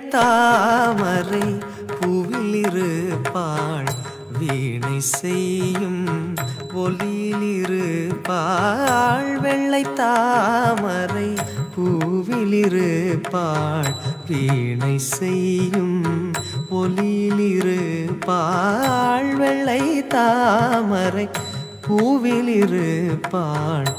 தாமரை பூவில் இருப்பாள் வீணை செய்யும் ஒலியில் இருப்பாள் வெள்ளை தாமரை பூவில் இருப்பாள் வீணை செய்யும் ஒலியில் இருப்பாள் வெள்ளை தாமரை பூவில் இருப்பாள்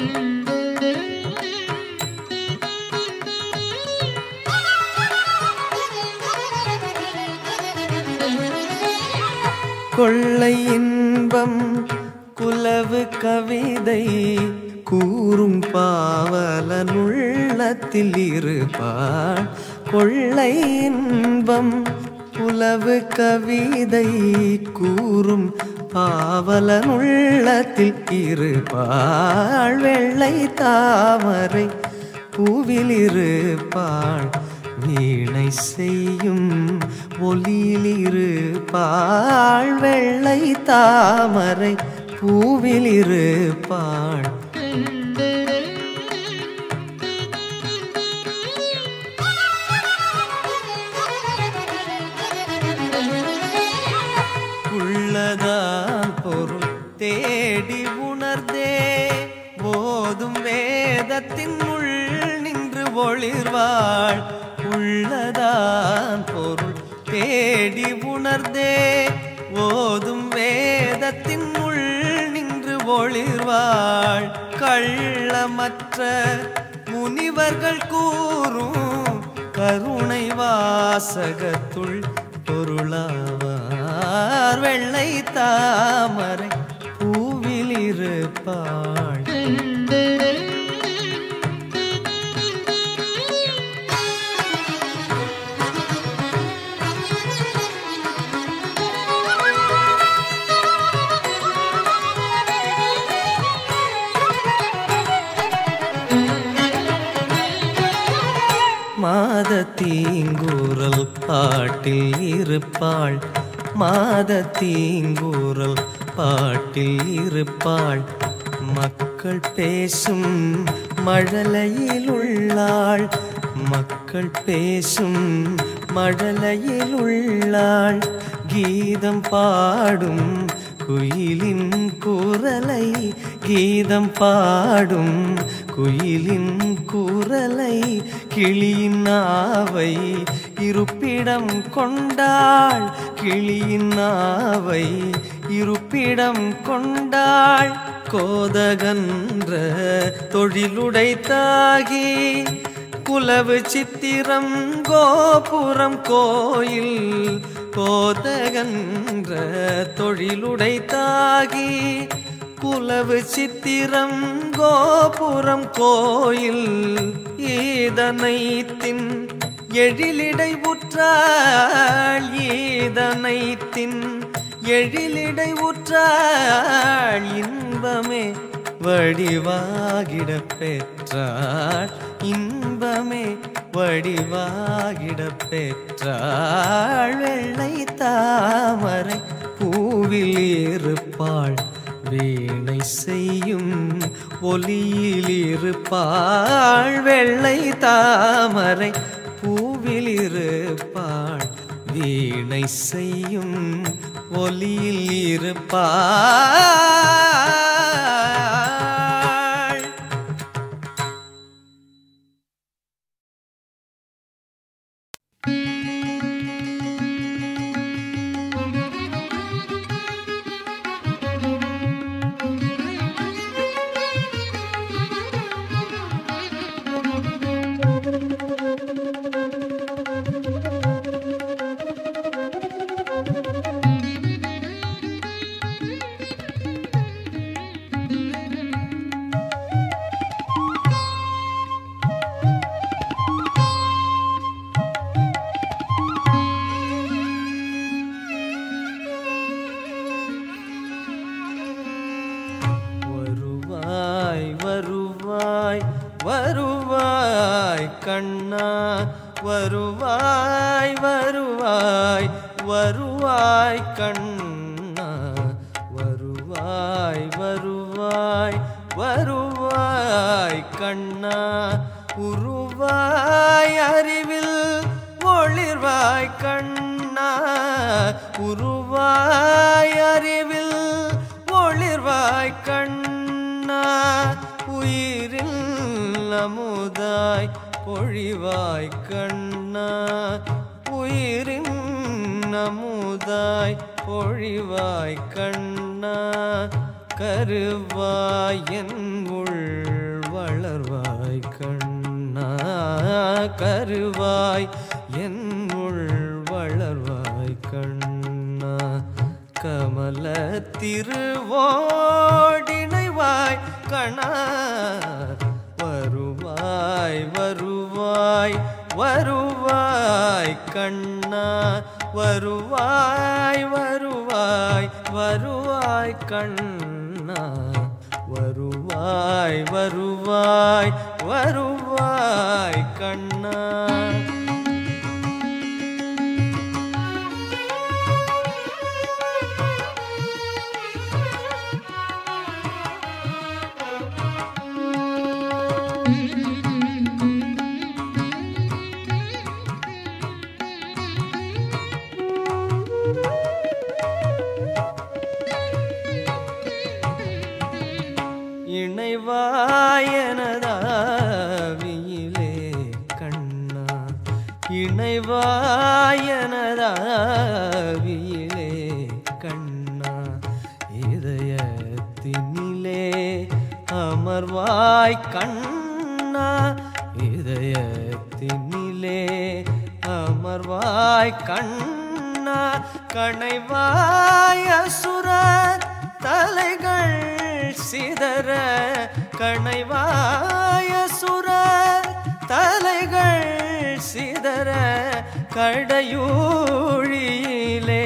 கொள்ளை இன்பம் குலவு கவிதை கூறும் பாவலனுள்ளத்தில் இருப்பாள் கொள்ளை இன்பம் புலவு கவிதை கூறும் பாவலனுள்ளத்தில் இருப்பாள் வெள்ளை தாமரை பூவில் இருப்பாள் வீணை செய்யும் ஒலியில் இருப்பாள் வெள்ளை தாமரை பூவில் இருப்பாள் உள்ளதான் பொருள் தேடி உணர்ந்தே போதும் வேதத்தின் உள் நின்று ஒளிர்வாள் உள்ளதான் பொருள் தேடி உணர்ந்தே ஓதும் வேதத்தின் உள் நின்று ஒளிர்வாள் கள்ளமற்ற முனிவர்கள் கூறும் கருணை வாசகத்துள் பொருளாவார் வெள்ளை தாமரை பூவில் இருப்பாள் மாத தீங்கூரல் பாட்டில் இருப்பாள் மாத தீங்கூரல் பாட்டில் இருப்பாள் மக்கள் பேசும் மழலையில் உள்ளாள் மக்கள் பேசும் மழலையில் உள்ளாள் கீதம் பாடும் குயிலின் குரலை கீதம் பாடும் குயிலின் குரலை கிளியின் நாவை இருப்பிடம் கொண்டாள் கிளியின் நாவை இருப்பிடம் கொண்டாள் கோதகன்ற தொழிலுடைத்தாகி குலவு சித்திரம் கோபுரம் கோயில் கோதகன்ற தொழிலுடைத்தாகி குலவு சித்திரம் கோபுரம் கோயில் ஈதனைத்தின் எழிலிடை உற்றாள் ஈதனைத்தின் எழிலிடை உற்றாள் இன்பமே வடிவாகிட பெற்றாள் இன்பமே வடிவாகிட பெற்றாள் வெள்ளை தாமரை பூவில் இருப்பாள் வீணை செய்யும் ஒலியில் இருப்பாள் வெள்ளை தாமரை பூவில் இருப்பாள் வீணை செய்யும் ஒலியில் இருப்பாள் வருவாய் வருவாய் வருவாய் கண்ணா வருவாய் வருவாய் வருவாய் கண்ணா வருவாய் வருவாய் வருவாய் கண்ணா உருவாய் அறிவில் ஒளிர் வருவாய் கண்ணா உருவாய் அறிவில் ஒளிர்வாய் கண்ணா உயிரில் அமுதாய் பொழிவாய் கண்ணா உயிரின் அமுதாய் பொழிவாய் கண்ணா கருவாய் என் உள் வளர்வாய் கண்ணா கருவாய் என் உள் வளர்வாய் கண்ணா கமல திருவோடினைவாய் கணா வருவாய் வருவாய் வருவாய் கண்ணா வருவாய் வருவாய் வருவாய் கண்ணா வருவாய் வருவாய் வருவாய் கண்ணா இணைவாயனதாவியிலே கண்ணா இணைவாயனதாவியிலே கண்ணா இதயத்தினிலே அமர்வாய் கண்ணா இதயத்தினிலே அமர்வாய் கண்ணா கணைவாய் அசுரர் தலைகள் சிதற கணைவாய சுர தலைகள் சிதற கடையூழியிலே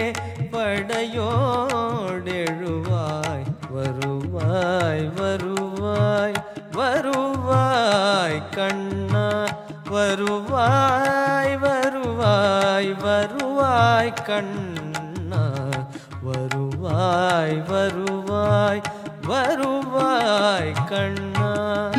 படையோடெழுவாய் வருவாய் வருவாய் வருவாய் கண்ணா வருவாய் வருவாய் வருவாய் கண்ணா வருவாய் வருவாய் வருவாய் கண்ணா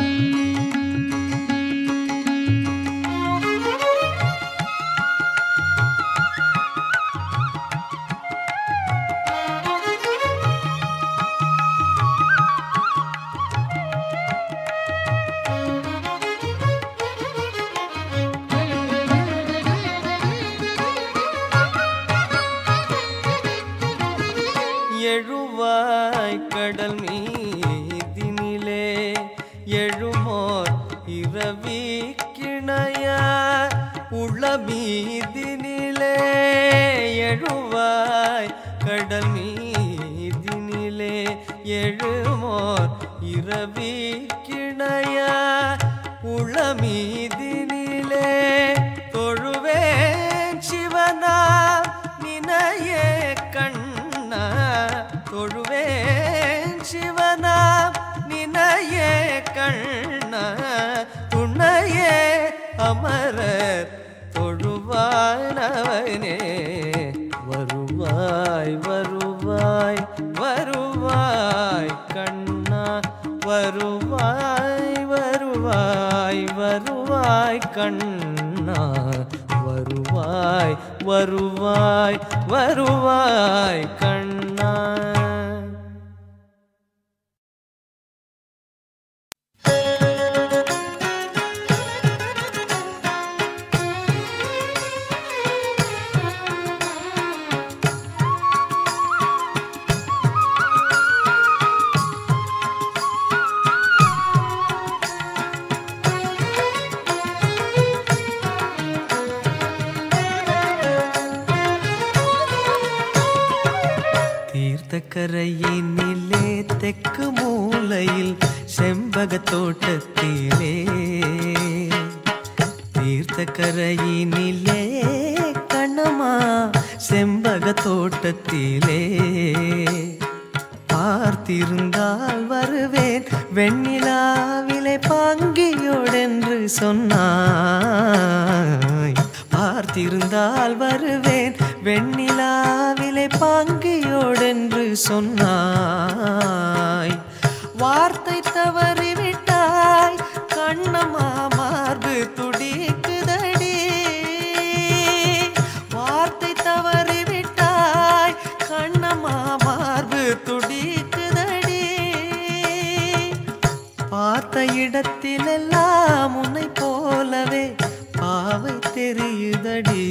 எழுவாய் கடல் மீதினிலே எழுமோர் இரவி கிணைய உள மீதினிலே எழுவாய் கடல் மீதினிலே எழுமோர் இரவி கிணைய உள மீதினிலே தொழுவேன் சிவனா நினையே கண்ணா தொழுவேன் சிவனா நினையே கண்ணா துணையே அமரர் தொழுவானவனே வருவாய் வருவாய் வருவாய் கண்ணா வருவாய் வருவாய் வருவாய் கண்ணா வருவாய் வருவாய் வருவாய் கண்ணா தீர்த்தக்கரையினிலே தெற்கு மூலையில் செம்பக தோட்டத்திலே தீர்த்தக்கரையினிலே கண்ணமா செம்பக தோட்டத்திலே பார்த்திருந்தால் வருவேன் வெண்ணிலாவிலே பாங்கியோடென்று சொன்னாய் பார்த்திருந்தால் வருவேன் வெண்ணிலாவிலே பாங்கியோடென்று சொன்னாய் வார்த்தை தவறிவிட்டாய் கண்ணம்மா மார்பு துடிக்குதடி இடத்திலெல்லாம் உன்னை போலவே பாவை தெரியுதடி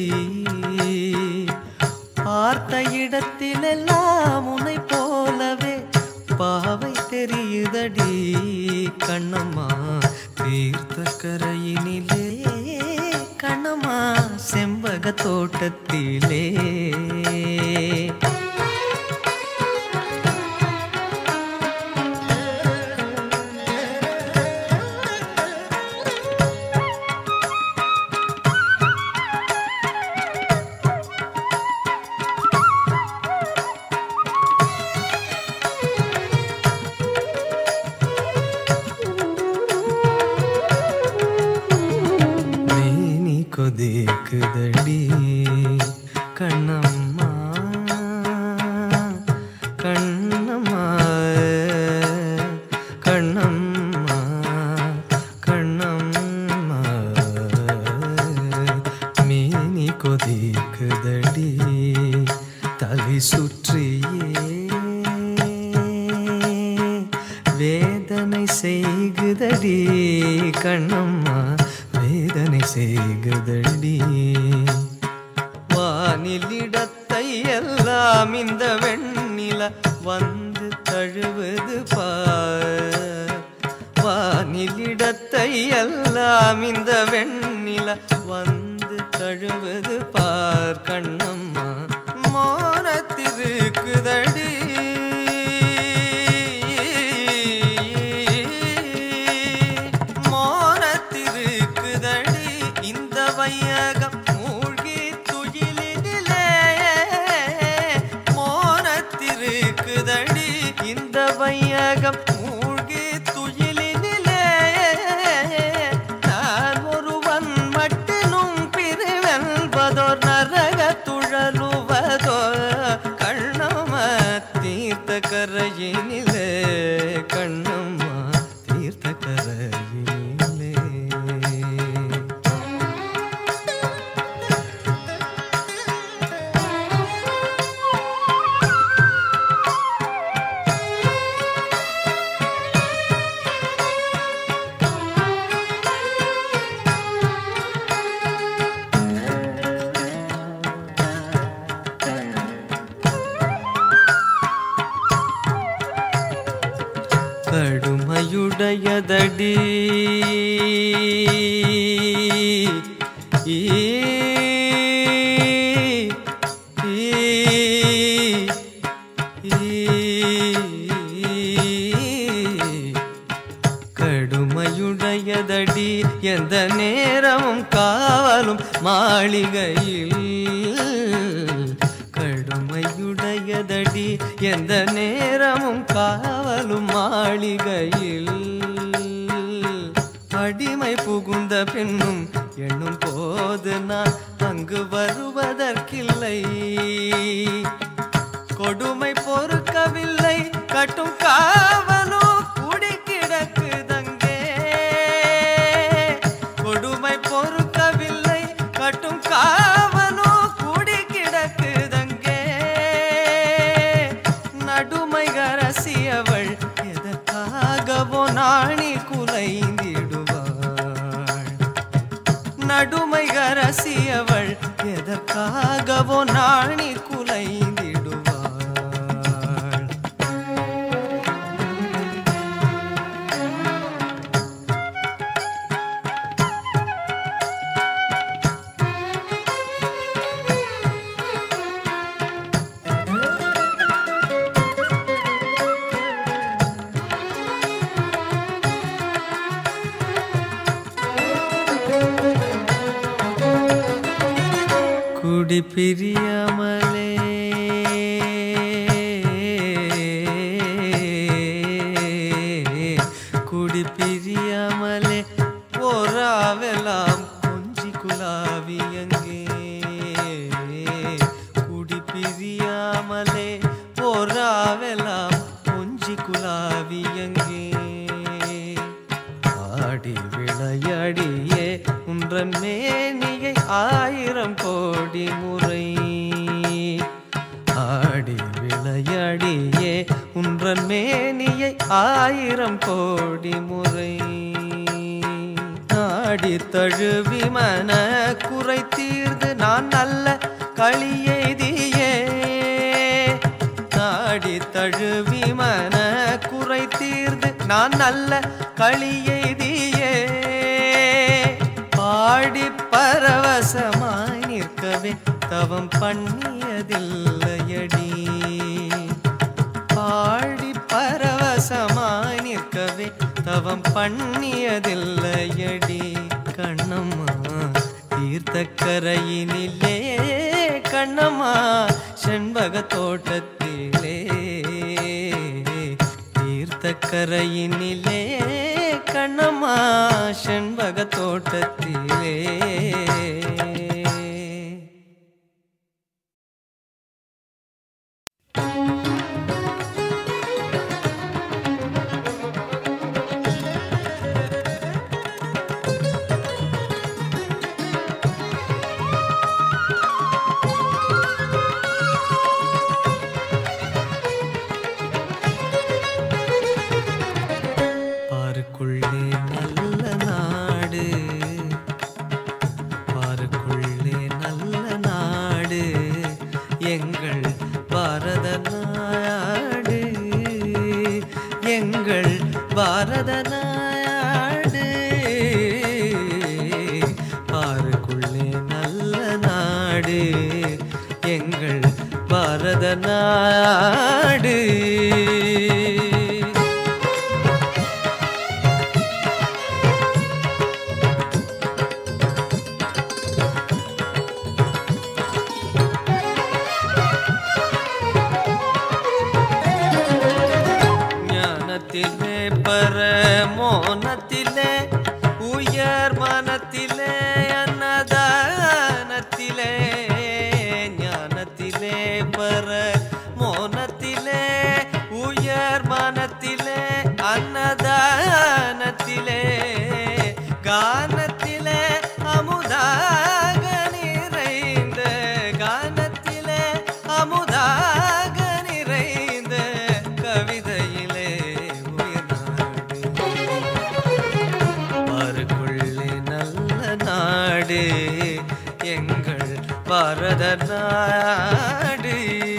பார்த்த இடத்திலெல்லாம் உன்னை போலவே பாவை தெரியுதடி கண்ணம்மா தீர்த்த கரையினிலே கண்ணம்மா செம்பக தோட்டத்திலே மேனி கொதிக்குதடி கண்ணம்மா கண்ணம்மா கண்ணம்மா கண்ணம்மா மேனி கொதிக்குதடி தலை சுற்றியே வேதனை செய்குதடி கண்ணம்மா வேதனை செய்குதடி வானிலிடத்தை எல்லாம் இந்த வெண்ணில வந்து தழுவது பார் வானிலிடத்தை எல்லாம் இந்த வெண்ணில வந்து தழுவது பார் கண்ணம்மா மோனத்திருக்குதடி மோனத்திருக்குதடி இந்த வையகம் மூழ்கி துயிலினிலே மோனத்திருக்குதடி இந்த வையகம் மூழ்கி துயிலினிலே நான் ஒருவன் மட்டிலும் பிரிவென்பதோர் நரக துழலுவதோ கண்ணம்மா தீர்த்த கரையினிலே கண்ணம்மா தீர்த்த கரையினிலே கடுமையுடையதடி ஈ, ஈ, ஈ. கடுமையுடையதடி எந்த நேரமும் காவலும் மாளிகையில் கடுமையுடையதடி எந்த நேரமும் காவலும் மாளிகையில் அடிமை புகுந்த பின்னும் எண்ணும் போது நான் அங்கு வருவதற்கில்லை கொடுமை பொறுக்கவில்லை கட்டும் காவலோ குடி கிடக்குதங்கே கொடுமை பொறுக்கவில்லை கட்டும் காவலோ குடி கிடக்குதங்கே நடுமை அரசியவள் எதற்காகவோ நாணி குலைந்திடுவாள் நடுமை அரசியவள் எதற்காகவோ நாணி குலைந்திடுவாள் குடி பிரியாமலே குடி பிரியாமலே போராவெல்லாம் கொஞ்சி குலாவி அங்கே குடி பிரியாமலே போராவெல்லாம் கொஞ்சி குலாவி அங்கே ஆடி விளையாடியே உன்றன் மேனியை ஆயிரம் கோடி முறை ஆடி விளையாடியே உன்றன் மேனியை ஆயிரம் கோடி முறை நாடி தழுவி மன குறை தீர்ந்து நான் நல்ல களியெய்தியே நாடி தழுவி மன குறை தீர்ந்து நான் நல்ல களியெய்தியே பாடி பரவசமாய் நிற்கவே தவம் பண்ணியதில்லையடி பாடி பரவசமாய் நிற்கவே தவம் பண்ணியதில்லையடி கண்ணம்மா தீர்த்தக்கரையினிலே கண்ணம்மா செண்பக தோட்டத்திலே தீர்த்தக்கரையினிலே கண்ணம்மா செண்பக தோட்டத்திலே பாருக்குள்ளே நல்ல நாடு பாருக்குள்ளே நல்ல நாடு எங்கள் பாரத நாடு எங்கள் பாரத நாடு பாருக்குள்ளே நல்ல நாடு எங்கள் பாரத நாடு ஞானத்திலே பரமோனத்திலே உயர் மனத்திலே அன்னதானத்திலே ஞானத்திலே பரமோனத்திலே உயர் மனத்திலே அன்னதானத்திலே கானத்திலே அமுதாக நிறைந்த கானத்திலே அமுதாக நிறைந்த கவிதையிலே உயர்நாடு பாருக்குள்ளே நல்ல நாடு எங்கள் பாரத நாடு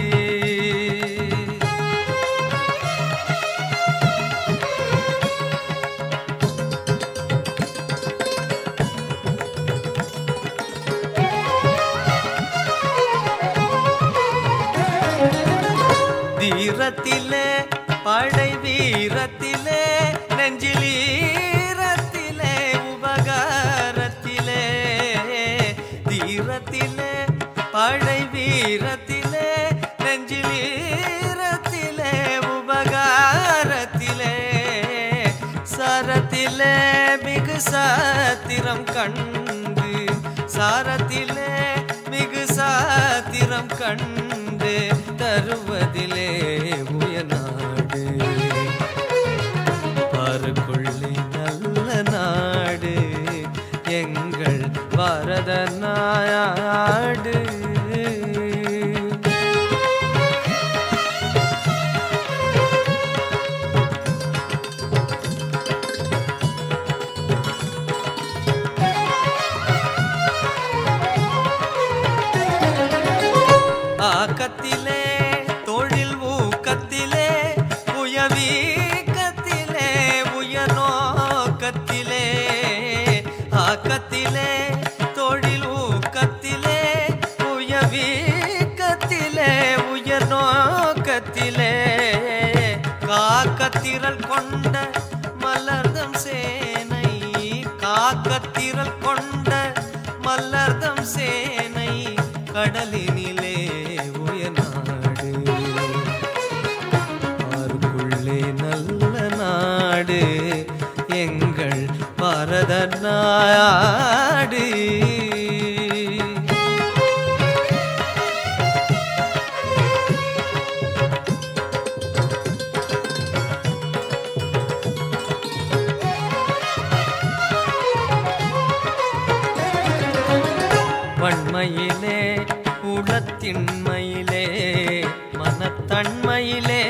தீரத்திலே படை வீரத்திலே நெஞ்சில் ஈரத்திலே உபகாரத்திலே தீரத்திலே படை வீரத்திலே நெஞ்சில் ஈரத்திலே உபகாரத்திலே சரத்திலே மிகு சாத்திரம் கண்டு சாரத்திலே மிகு சாத்திரம் கண்டு தருவதிலே உயநாடு பாருக்குள்ளே நல்ல நாடு எங்கள் பாரத நாடு ஆக்கத்திலே தொழில் ஊக்கத்திலே உயவீக்கத்திலே உயநோக்கத்திலே ஆக்கத்திலே தொழில் ஊக்கத்திலே உயவீக்கத்திலே உயர்நோக்கத்திலே காக்கத்திரல் கொண்ட மலர்தம் சேனை காக்கத்திரல் கொண்ட மலர்தம் சேனை கடலினிலே உயர்நாடு ஆறுக்குள்ளே நல்ல நாடு எங்கள் பாரத நாடு வன்மையிலே உளத்தின்மையிலே மனத்தன்மையிலே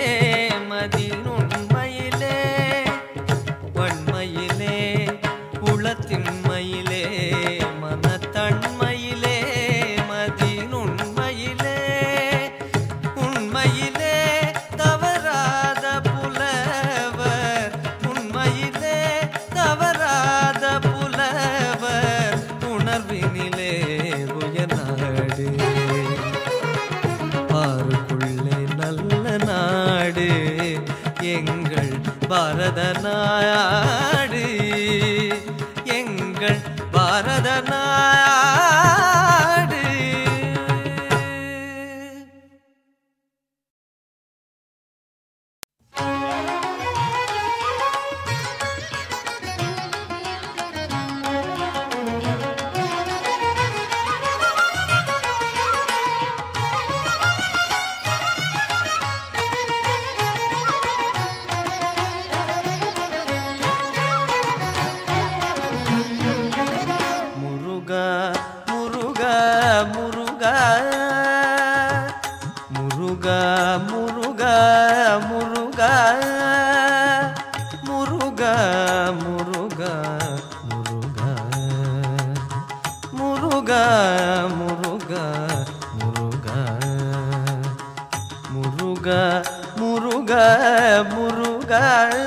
மதிநுண்மையிலே வன்மையிலே உளத்தின்மையிலே நாடு எங்கள் பாரத நாடு எங்கள் பாரத நாடு முருகா முருகா முருகா முருகா முருகா முருகா முருகா முருகா முருகா முருகா முருகா முருகா முருகா முருகா முருகா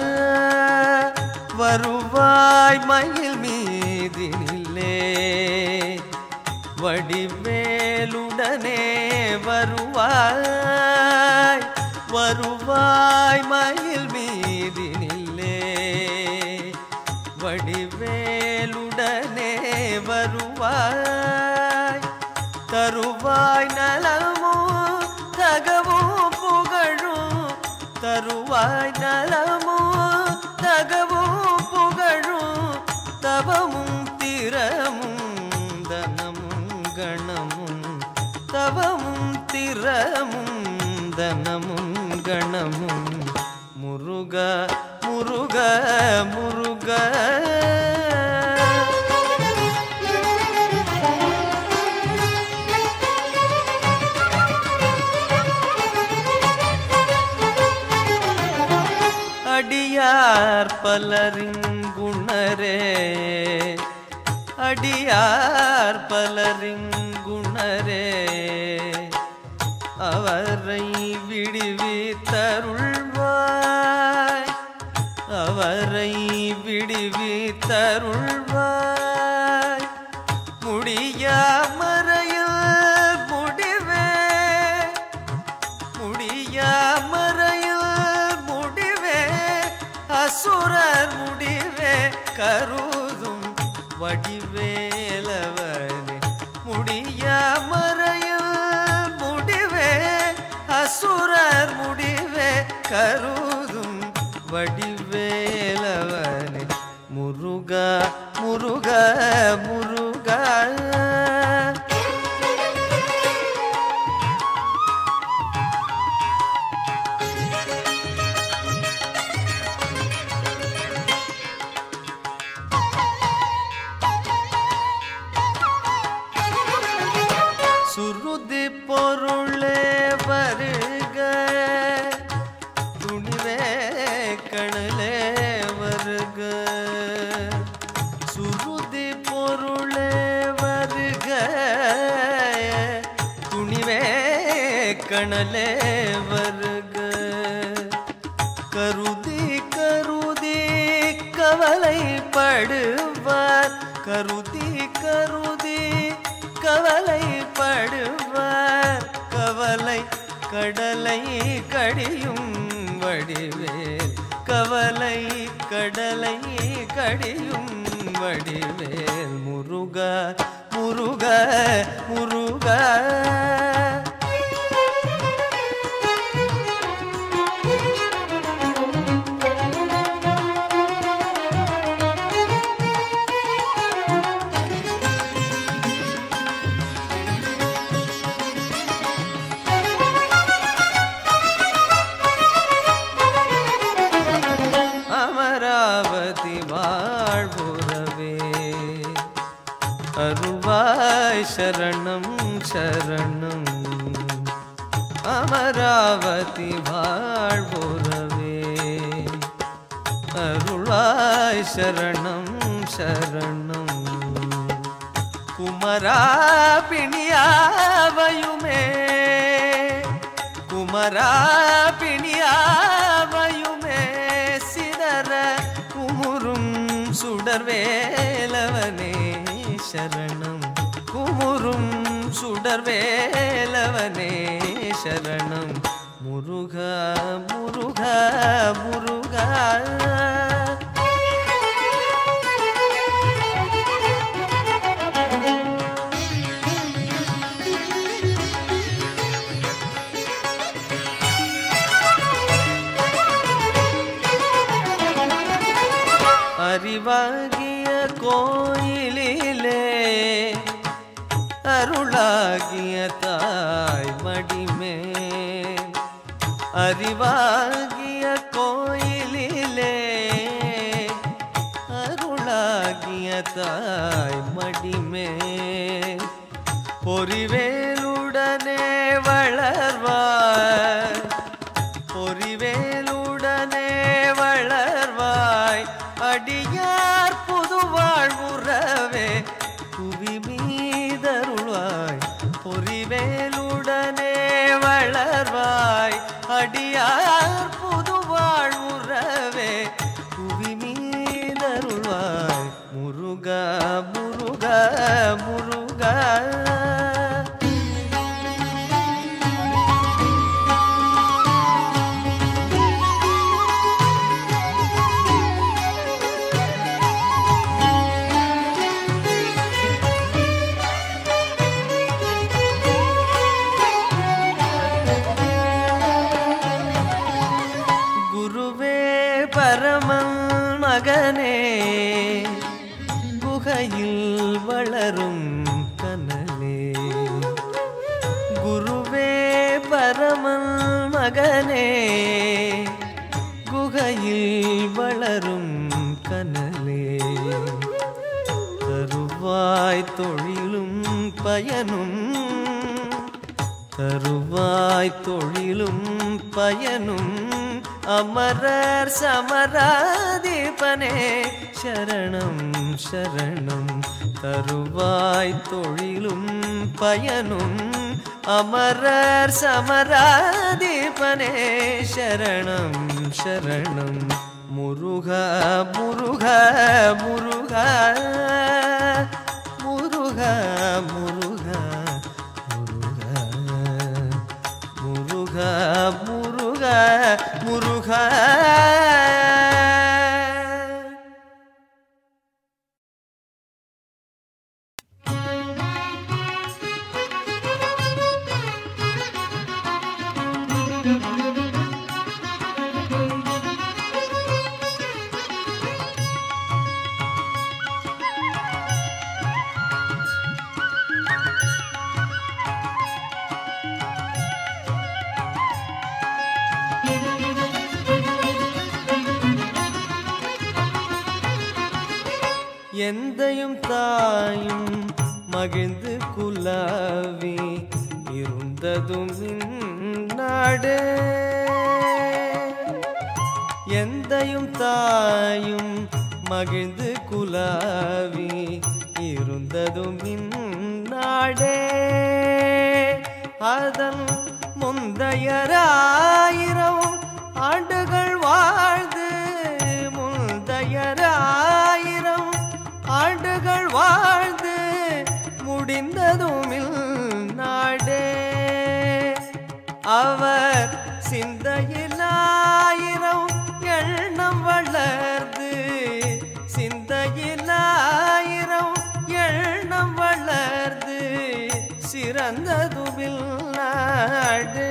வருவாய் மயில் மீதினில்லே வடிவேலுடனே வருவாய் வருவாய் மயில் மீதினில்லே வடிவேலுடனே வருவாய் தருவாய் நலமோ தகவும் புகழும் தருவாய் நலமோ தகவும் புகழும் தவமும் திறமும் தனமும் கணமும் தவமும் திறமும் தனமும் கணமும் முருக முருக முருக அடியார் பலரிங்குணரே அடியார் பலரிங்குணரே அவரை விடுவித்தருள்வாய் அவரை விடுவித்தருள்வாய் முடியாமறையில் முடிவே முடியாமறையில் முடிவே அசுரர் முடிவே கருதும் வடிவேலவனே முடியாமறையில் முடிவே அசுரர் முடிவே கருதும் வடிவேலவனே முருகா முருகா முருகா சுருதி பொருளே வருக துணிவே கணலே வருக சுருதி பொருளே வருக துணிவே கணலே வருக கருதி கருதி கவலைப்படுவார் கருதி கருதி கவலைப்படுவார் கவலை கடலை கடியும் வடிவேல் கவலை கடலை கடியும் வடிவேல் முருக முருக முருக அமராவதி வாழ்வுறவே அருள்வாய் சரணம் சரணம் அமராவதி வாழ்வுறவே அருள்வாய் சரணம் சரணம் குமரா பிணியாவையுமே குமரா பிணியாவையுமே சிதற குமுறும் சுடர்வேலவனே சரணம் குமுறும் சுடர்வேலவனே சரணம் முருக முருக முருக அறிவாகிய கோயிலிலே அருளாகிய தாய் மடிமேல் அறிவாகிய கோயிலிலே அருளாகிய தாய் மடிமேல் பொறிவேலுடனே வளர்வாய் பொறிவேலுடனே வளர்வாய் அடியார் புதுவாழ்வுறவே புவி மீதருள்வாய் பொறிவேலுடனே வளர்வாய் அடியார் புதுவாழ்வுறவே புவி மீதருள்வாய் முருக முருக முருக குருவே பரமன் மகனே குகையில் வளரும் கனலே குருவே பரமன் மகனே குகையில் வளரும் கனலே தருவாய் தொழிலும் பயனும் தருவாய் தொழிலும் பயனும் அமரர் சமராதிபனே சரணம் சரணம் தருவாய் தொழிலும் பயனும் அமரர் சமராதிபனே சரணம் சரணம் முருக முருக முருக முருக முருக முருக முருக முருக எந்தையும் தாயும் மகிழ்ந்து குலாவி இருந்ததும் நாடு எந்தையும் தாயும் மகிழ்ந்து குலாவி இருந்ததும் நாடே அதன் முந்தையராயிரம் ஆண்டுகள் வாழ்ந்து முந்தையராயிரம் ஆண்டுகள் வாழ்ந்து முடிந்ததும் நாடே அவர் சிந்தையிலாயிரம் எண்ணம் வளர்ந்து சிந்தையிலாயிரம் எண்ணம் வளர்ந்து சிறந்ததுவில் நாடு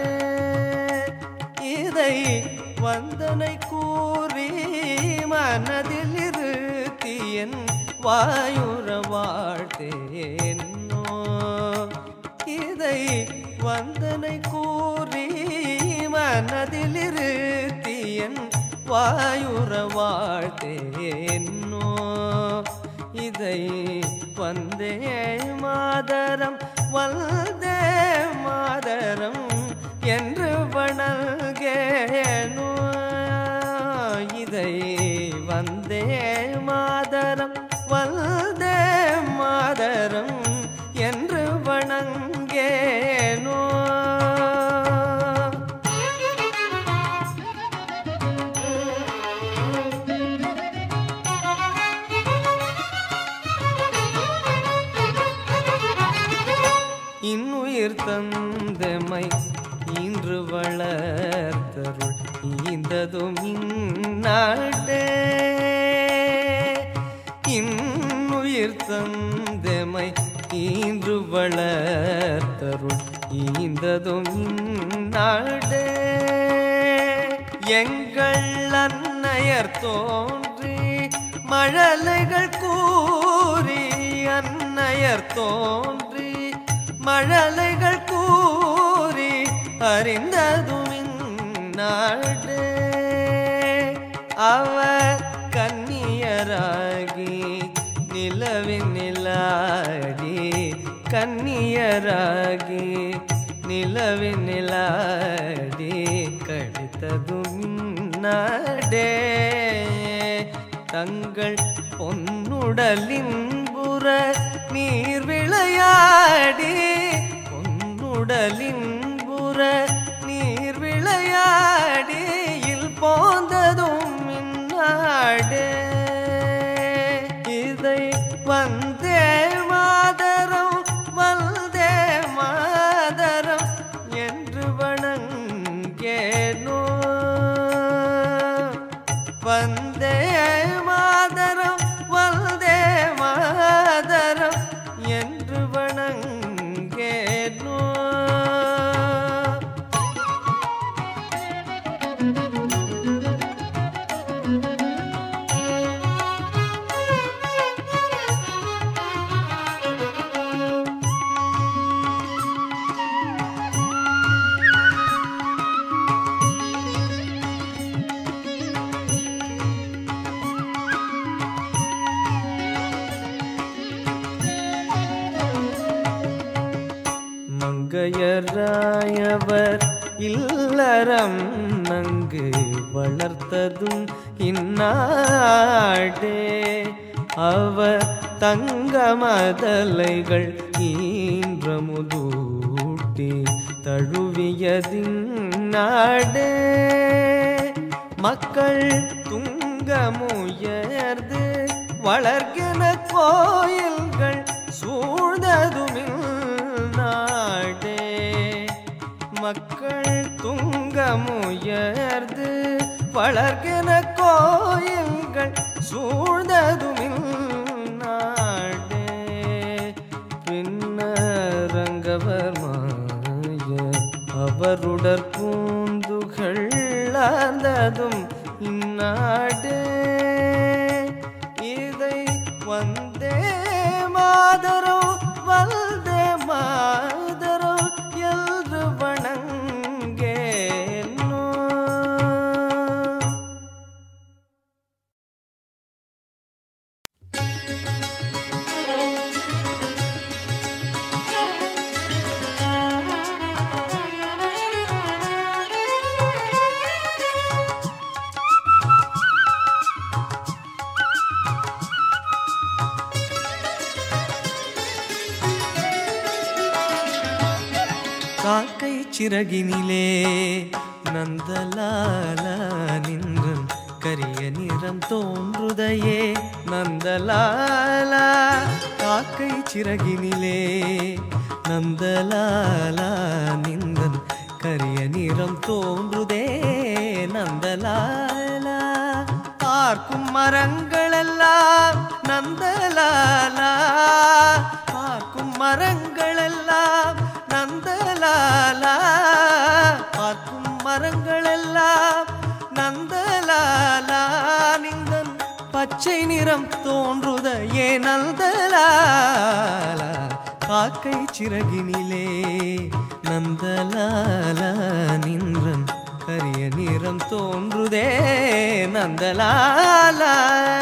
இதை வந்தனை கூறி மனதில் இருத்தி என் வாயுற வாழ்த்தேனோ இதை வந்தனை கூறி மனதில் இருத்தி என் வாயுற வாழ்த்தேனோ இதை வந்தே மாதரம் வந்தே மாதரம் என்று வணங்கேனோ இதை வந்தே மாதரம் வந்தே மாதரம் என்று வணங்கேனோ இன்னுயிர் தந்தமை இன்று வளர ஈந்ததும் இந்நாடே இன்னுயிர் தந்தமை ஈன்று வளர்த்தருள் ஈந்ததும் இந்நாடே எங்கள் அன்னையர் தோன்றி மழலைகள் கூறி அன்னையர் தோன்றி மழலைகள் கூறி அறிந்ததும் இந்நாடே அவர் கன்னியராகி நிலவின் நிலாடி கன்னியராகி நிலவின் நிலாடி கழித்ததும் நாடே தங்கள் பொன்னுடலின் புற நீர் விளையாடி பொன்னுடலின் புற நீர் விளையாடியில் போந்ததும் இந்நாடே இதை வந்தே மாதரம் வந்தே மாதரம் என்று வணங்கேனோ வந்தே மாதரம் வந்தே மாதரம் என்று வணங்கேனோ மங்கையராயவர் இல்லறம் நங்கு வளர்த்ததும் இந்நாடே அவர் தங்க மதலைகள் ஈன்றமுதூட்டி தழுவியதின் நாடே மக்கள் துங்கமுயர்ந்து வளர்கிற கோயில்கள் சூழ்ந்ததுமில் நாடே மக்கள் துங்கமுயர்ந்து வளர்கிற கோயில்கள் சூழ்ந்ததுமில் நாடே பின்னரங்கவர் மாய அவருடற் பூந்துகள் ஆர்ந்ததும் இந்நாடே இதை வந்தே மாதரோ வந்தே மாதரோ என்று வணங்கேனோ காக்கை சிறகினிலே நந்தலாலா நின்றன் கரிய நிறம் தோன்றுதையே நந்தலாலா காக்கை சிறகினிலே நந்தலாலா நின்றன் கரிய நிறம் தோன்றுதே நந்தலாலா பார்க்கும் மரங்களெல்லாம் நந்தலாலா பார்க்கும் மரங்களெல்லாம் நந்தலாலா பார்க்கும் மரங்களெல்லாம் நந்தலாலா நிந்தன் பச்சை நிறம் தோன்றுத ஏ நந்தலாலா காக்கை சிறகினிலே நந்தலாலா நின்றன் கரிய நிறம் தோன்றுதே நந்தலாலா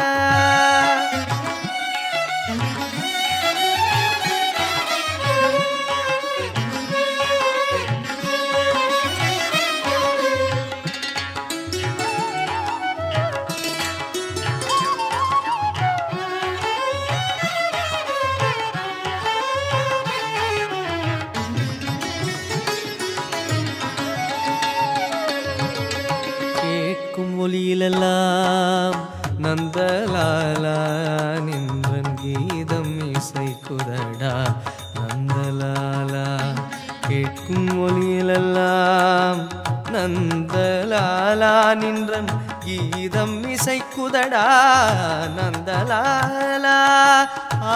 கேட்கும் ஒலியிலெல்லாம் நந்தலாலா நின்றன் கீதம் இசைக்குதடா நந்தலாலா கேட்கும் ஒலியிலெல்லாம் நந்தலாலா நின்றன் கீதம் இசைக்குதடா நந்தலாலா ஆ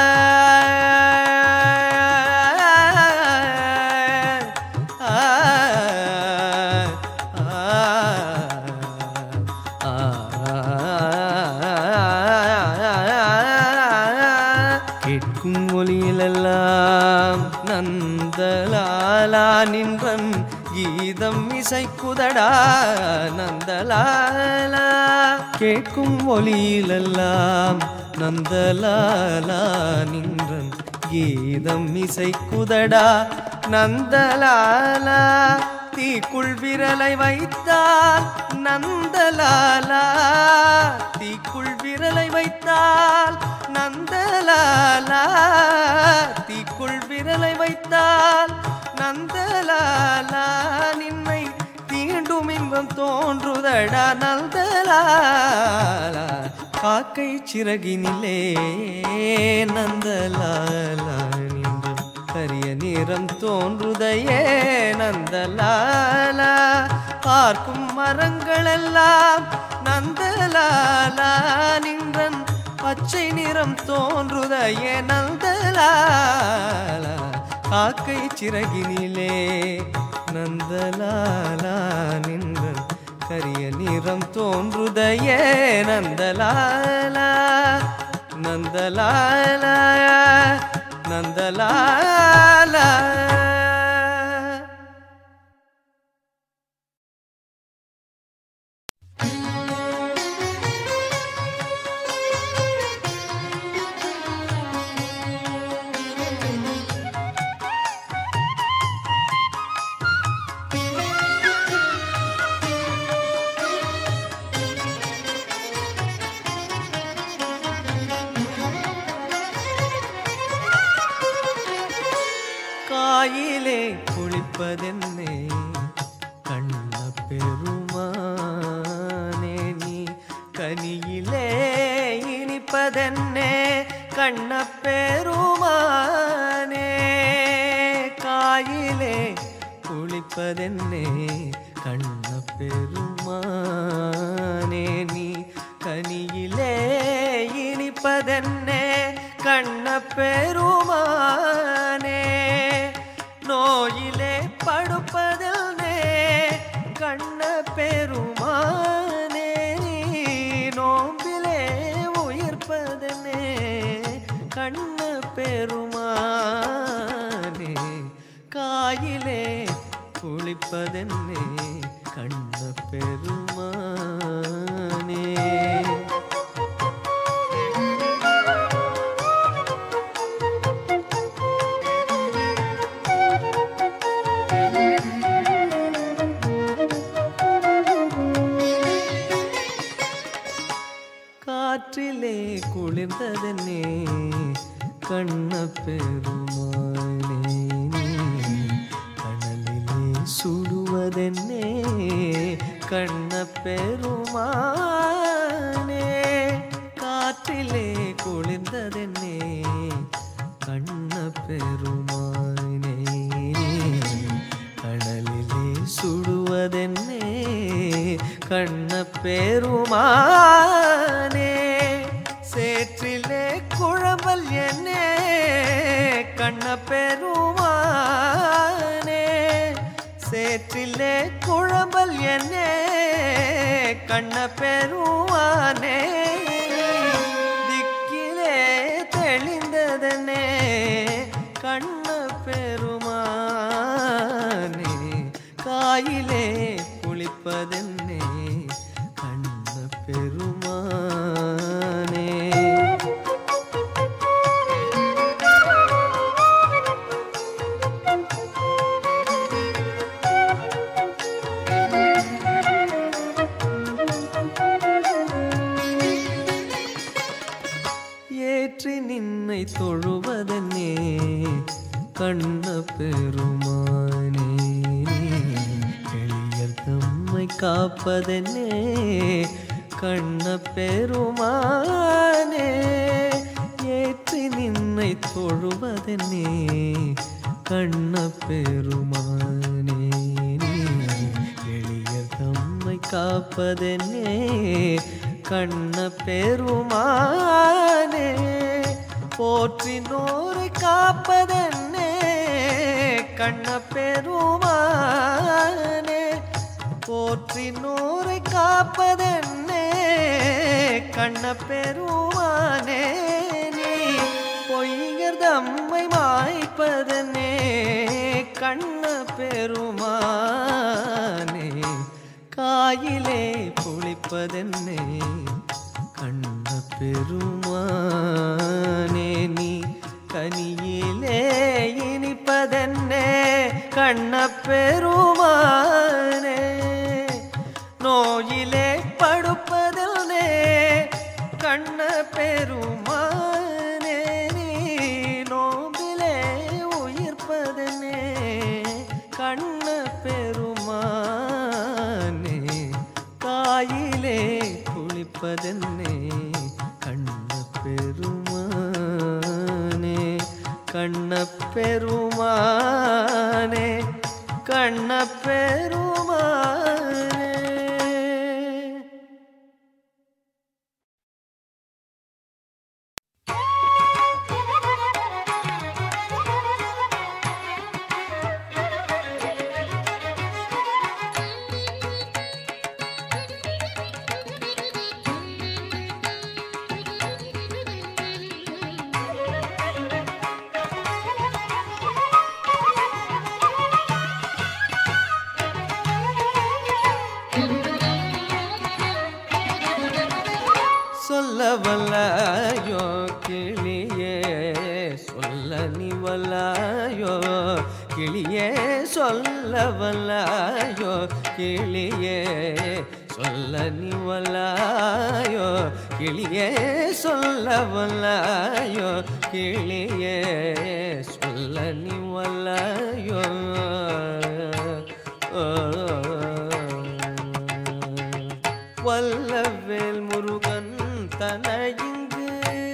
ஆ கேட்கும் ஒலியிலெல்லாம் நந்தலாலா நின்றன் கீதம் இசைக்குதடா நந்தலாலா கேட்கும் ஒலியிலெல்லாம் நந்தலாலா நின்றன் கீதம் இசைக்குதடா நந்தலாலா தீக்குள் விரலை வைத்தால் நந்தலாலா தீக்குள் விரலை வைத்தால் நந்தலாலா தீக்குள் விரலை வைத்தால் நந்தலாலா நின்னை தீண்டும் இன்பம் தோன்றுதடா நந்தலாலா காக்கை சிறகினிலே நந்தலாலா நின்றும் கரிய நிறம் தோன்றுதையே நந்தலாலா பார்க்கும் மரங்களெல்லாம் நந்தலாலா நின்றன் பச்சை நிறம் தோன்றுதையே நந்தலாலா காக்கை சிறகினிலே நந்தலாலா நின்றன் கரிய நிறம் தோன்றுதையே நந்தலாலா நந்தலாலா நந்தலாலா காயிலே குளிப்பதென்னே கண்ண பெருமானே நீ கனியிலே இனிப்பதென்னே கண்ண பெருமானே காயிலே குளிப்பதென்னே கண்ண பெருமானே நீ கனியிலே இனிப்பதென்னே கண்ண பெருமானே நோயிலே படுப்பதென்னே கண்ண பெருமானே நீ நோம்பிலே உயிர்ப்பதனே கண்ண பெருமானே காயிலே குளிப்பதென்னே கண்ண பெருமானே காற்றிலே குளிர்ந்ததனே கண்ண பெருமானே கணலிலே சுடுவதென்னே கண்ண பெருமானே காற்றிலே குளிர்ந்ததென்னே கண்ண பெருமானே கடலிலே சுடுவதென்னே கண்ண பெருமானே சேற்றிலே குழம்பல் என்னே கண்ண பெருமானே சேற்றிலே குழம்பல் என்னே கண்ண பெருமானே திக்கிலே தெளிந்ததனே கண்ண பெருமானே காயிலே குளிப்பதென்னே கண்ண பெருமானே ஏற்றி நின்னை தொழுவதனே கண்ண பெருமானே எளியர் தம்மை காப்பதனே கண்ண பெருமானே ஏற்றி நின்னை தொழுவதனே கண்ண பெருமானே காப்பதென்னே கண்ண பெருமானே போற்றினோரை காப்பதென்னே கண்ண பெருமானே போற்றினோரை காப்பதென்னே கண்ண பெருமானே நீ பொய்யர் தம்மை மாய்ப்பதனே கண்ண பெருமானே காயிலே புளிப்பதென்னே கண்ண பெருமானே நீ கனியிலே இனிப்பதென்னே கண்ண பெருமானே நோயிலே படுப்பதென்னே கண்ண பெருமானே நீ நோம்பிலே உயிர்ப்பதனே கண்ண பெருமானே காயிலே குளிப்பதென்னே கண்ண பெருமானே கண்ண பெருமானே கண்ண பெருமானே சொல்ல வல்லாயோ கிளியே சொல்ல நீ வல்லாயோ கிளியே சொல்ல வல்லாயோ கிளியே சொல்ல நீ வல்லாயோ கிளியே சொல்ல வல்லாயோ கிளியே சொல்ல நீ வல்லாயோ வல்லவேல் முருகன் தனையிங்கு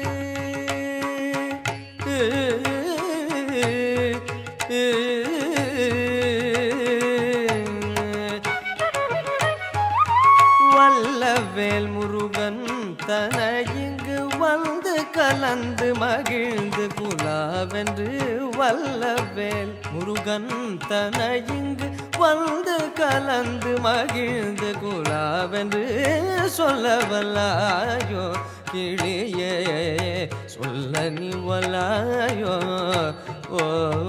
வல்லவேல் முருகன் தனையிங்கு வந்து கலந்து மகிழ்ந்து குலாவென்று வல்லவேல் முருகன் தனையிங்கு வந்து கலந்து மகிழ்ந்து குலாவென்று சொல்ல வல்லாயோ கிளியே சொல்ல நீ வல்லாயோ ஓ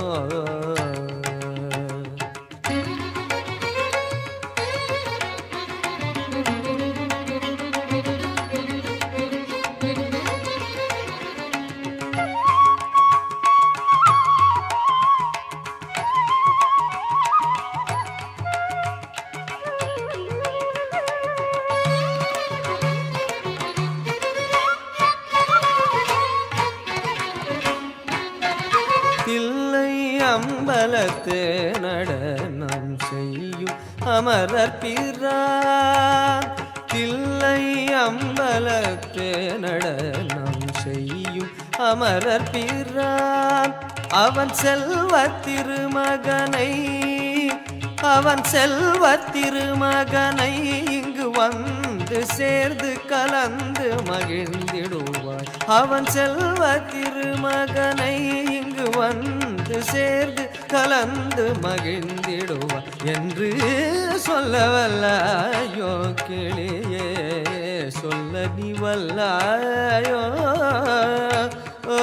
தில்லை அம்பலத்து நடனம் செய்யும் அமரர் பிரான் தில்லை அம்பலத்து நடனம் செய்யும் அமரர் பிரான் அவன் செல்வ திருமகனை அவன் செல்வ திருமகனை இங்கு வந்து சேர்ந்து கலந்து மகிழ்ந்திடுவாய் அவன் செல்வ திருமகனை இங்கு வந்து சேர்ந்து கலந்து மகிழ்ந்திடுவாய் என்று சொல்ல வல்லாயோ கிளியே சொல்ல நீ வல்லாயோ ஓ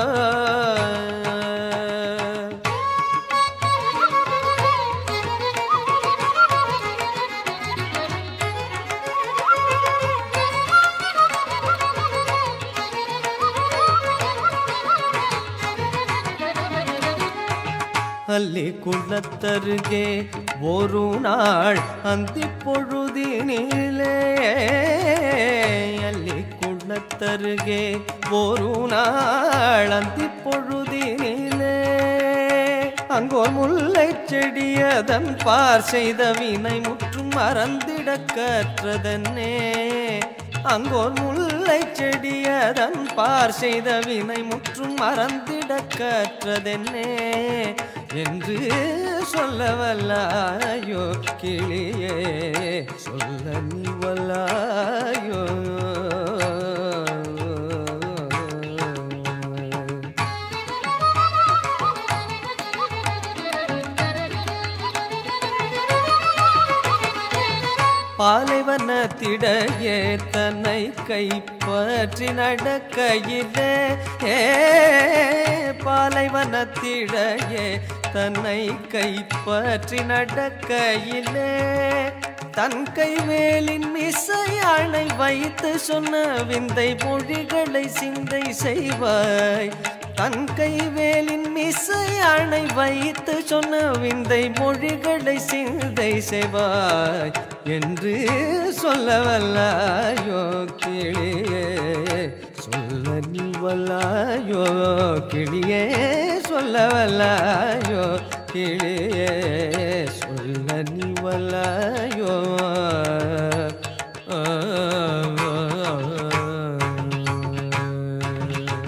அல்லி குளத்தருகே ஒரு நாள் அந்தி பொழுதினிலே அல்லி குளத்தருகே ஒரு நாள் அந்தி பொழுதினிலே அங்கோர் முல்லை செடியதன் பார் செய்த வினை முற்றும் மறந்திட கற்றதன்னே அங்கோர் முல்லை செடியதன் பார் செய்த வினை முற்றும் மறந்திட கற்றதென்னே என்று சொல்ல வல்லாயோ கிளியே சொல்ல நீ வல்லாயோ பாலைவனத்திடையே தன்னை கைப்பற்றி நடக்கையிலே ஏ பாலைவனத்திடையே தன்னை கைப்பற்றி நடக்கையிலே தன் கைவேலின் மிசையானை வைத்து சொன்ன விந்தை மொழிகளை சிந்தை செய்வாய் தன் கைவேலின் மிசையானை வைத்து சொன்ன விந்தை மொழிகளை சிந்தை செய்வாய் என்று சொல்ல வல்லாயோ கிளியே சொல்ல நீ வல்லாயோ கிளியே சொல்ல வல்லாயோ கிளியே சொல்ல நீ வல்லாயோ ஆ, ஆ, ஆ.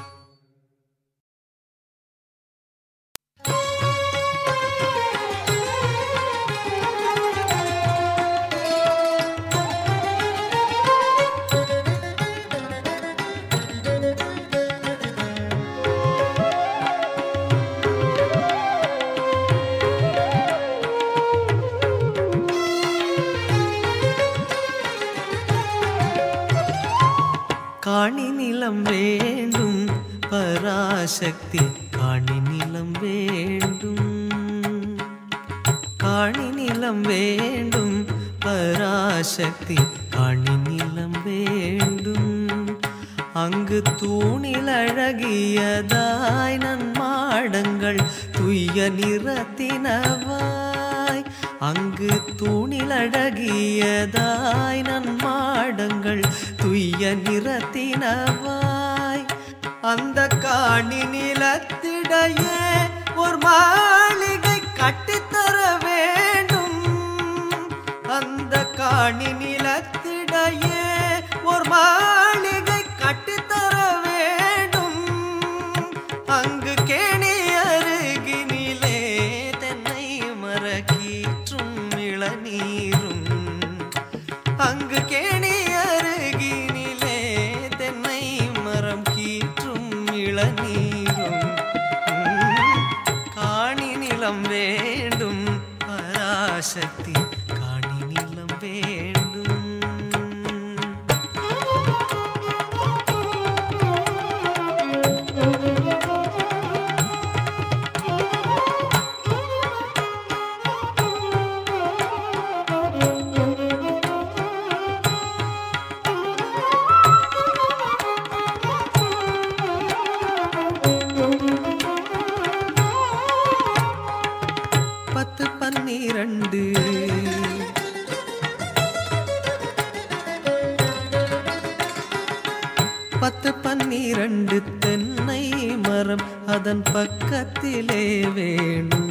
காணி நிலம் வேண்டும் பராசக்தி காணி நிலம் வேண்டும் காணி நிலம் வேண்டும் பராசக்தி காணி நிலம் வேண்டும் அங்கு தூணில் அழகியதாய் நன்மாடங்கள் துய்ய நிறத்தினவாய் அங்கு தூணில் அழகியதாய் நன்மாடங்கள் துய்ய நிறத்தினவாய் அந்த காணி நிலத்திடையே ஒரு மாளிகை கட்டித்தர வேண்டும் அந்த காணி நிலத்திடையே ஒரு மாளிகை கட்டித்தர வேண்டும் அங்கு கேணி அருகினிலே தென்னை மரக்கீற்றும் இளநீரும் அங்கு கேணி அருகினிலே தென்னை மரம் கீற்றும் இளநீரும் உம், காணி நிலம் வேண்டும் பராசக்தி காணி நிலம் வேண்டும் பத்து பன்னிரண்டு பத்து பன்னிரண்டு தென்னை மரம் அதன் பக்கத்திலே வேணும்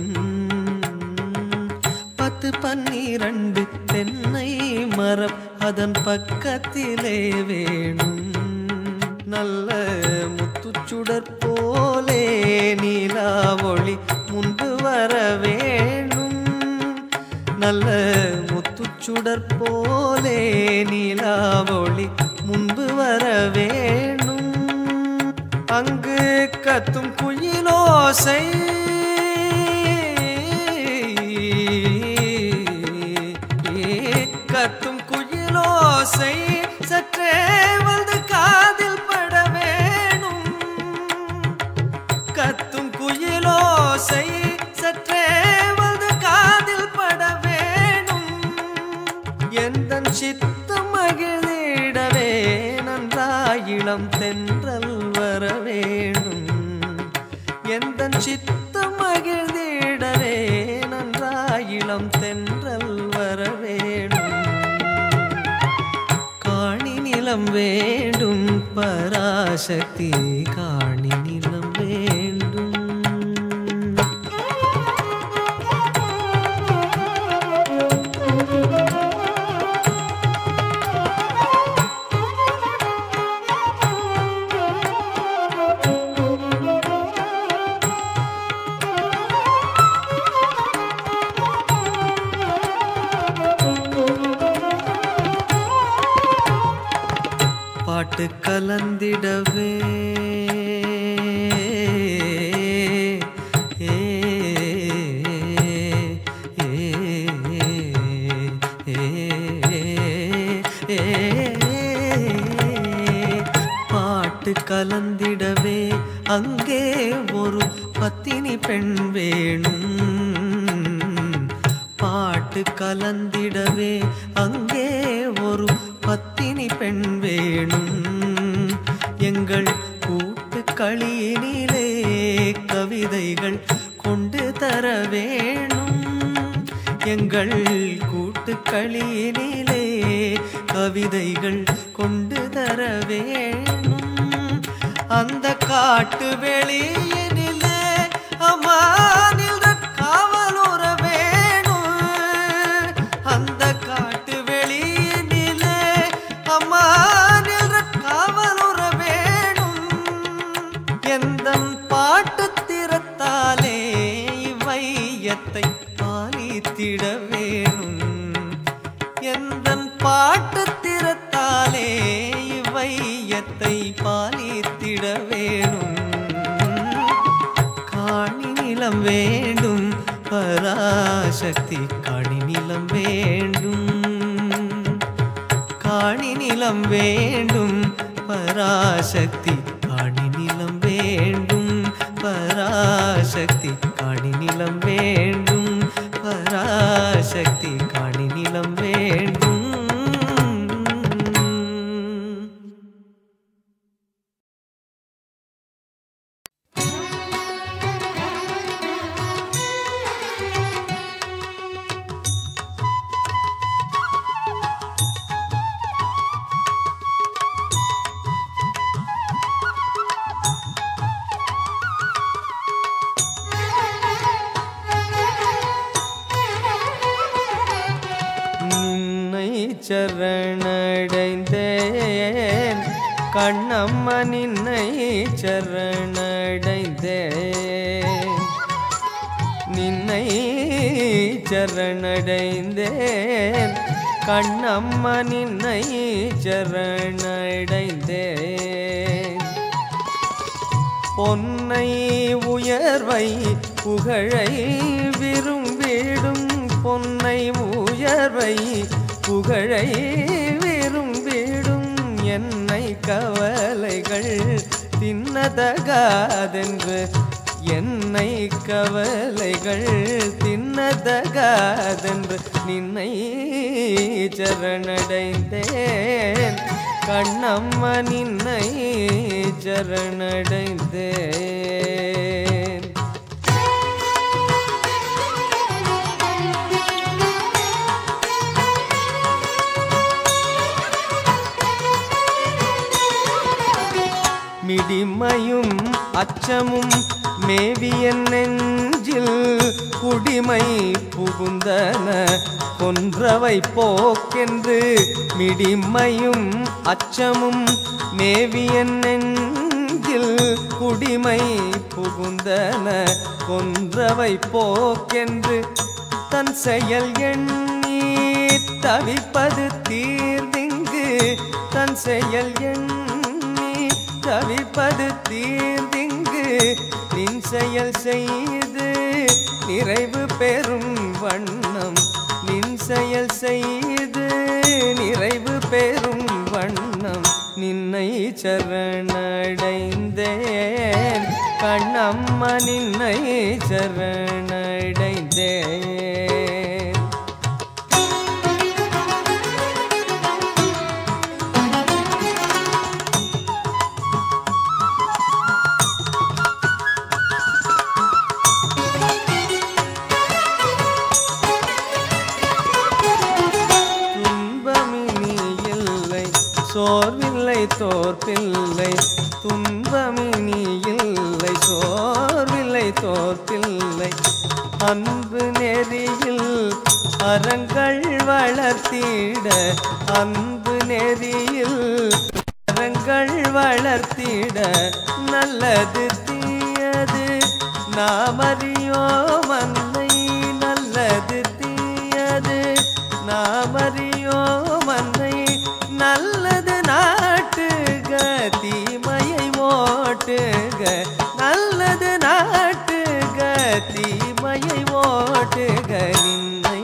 பத்து பன்னிரண்டு தென்னை மரம் அதன் பக்கத்திலே வேணும் நல்ல முத்துச்சுடர் போலே நீலா ஒளி முன்பு வர வேணும் நல்ல முத்துச்சுடர் போலே நீலா ஒளி முன்பு வர வேணும் அங்கு கத்தும் குயிலோசை கத்தும் குயிலோசை சற்றே வந்து காதில் பட வேணும் கத்தும் குயிலோசை சற்றே வந்து காதில் பட வேணும் எந்த சித்தம் மகிழ்ந்திடவே நன்றாயிளம் தென்றல் வர வேணும் எந்த சித்தம் மகிழ்ந்திடவே நன்றாயிளம் தென்றல் வர வேணும் காணி நிலம் வேண்டும் பராசக்தி காணி நிலம் வேண்டும் பாட்டு கலந்திடவே ஏ, ஏ, ஏ, பாட்டு கலந்திடவே அங்கே ஒரு பத்தினி பெண் வேணும் பாட்டு கலந்திடவே அங்கே ஒரு பத்தினி பெண் வேணும் எங்கள் கூட்டு களியினிலே கவிதைகள் கொண்டு தர வேணும் எங்கள் கூட்டு களியினிலே கவிதைகள் கொண்டு தர வேணும் அந்த காட்டு வெளியினிலே அம்மானில் காவலுற வேணும் அந்த காட்டு வெளியினிலே அம்மானில் காவலுற வேணும் எந்த பாட்டு திறத்தாலே இவ்வையத்தை பாலித்திட வேணும் எந்த பாட்டு திறத்தாலே இவ்வையத்தை பாலித்திட வேணும் காணி நிலம் வேண்டும் பராசக்தி காணி நிலம் வேண்டும் காணி நிலம் வேண்டும் பராசக்தி காணி நிலம் வேண்டும் பராசக்தி காணி நிலம் வேண்டும் பராசக்தி காணி நிலம் வேண்டும் நின்னை சரணடைந்தேன் கண்ணம்மா நின்னை சரணடைந்தேன் நின்னை சரணடைந்தேன் கண்ணம்மா நின்னை சரணடைந்தேன் பொன்னை உயர்வை புகழை விரும்பிடும் பொன்னை உயர்வை புகழை விரும்பிடும் என்னை கவலைகள் தின்னதகாதென்று என்னை கவலைகள் தின்னதகாதென்று நின்னை சரணடைந்தேன் கண்ணம்மா நின்னை சரணடைந்தேன் மிடிமையும் அச்சமும் மேவிய நெஞ்சில் குடிமை புகுந்தன கொன்றவை போக்கென்று மிடிமையும் அச்சமும் மேவிய நெஞ்சில் குடிமை புகுந்தன கொன்றவை போக்கென்று தன் செயல் எண்ணி தவிப்பது தீர்ந்திங்கு தன் செயல் எண்ணி தவிப்பது தீர்ந்திங்கு நின் செயல் செய்து நிறைவு பெறும் வண்ணம் நின் செயல் செய்து நிறைவு பெறும் வண்ணம் நின்னை சரணடைந்தேன் கண்ணம்மா நின்னை சரணடைந்தேன் துன்பமினி இல்லை சோர்வில்லை தோற்பில்லை துன்பமினி இல்லை சோர்வில்லை தோற்பில்லை அன்பு நெறியில் அறங்கள் வளர்த்திட அன்பு நெறியில் அறங்கள் வளர்த்திட நல்லது தீயது நாமறியோம் அன்னை நல்லது தீயது நாமறியோம் அன்னை நல்லது நாட்டு ஓட்டுக நல்லது நாட்டுக தீமையை ஓட்டுக நின்னை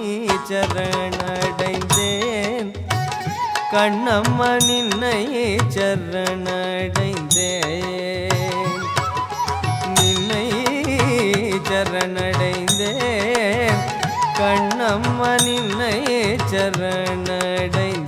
சரணடைந்தேன் கண்ணம்மா நின்னை சரணடைந்தேன் நின்னை சரணடைந்தேன் கண்ணம்மா நின்னை சரணடைந்தேன்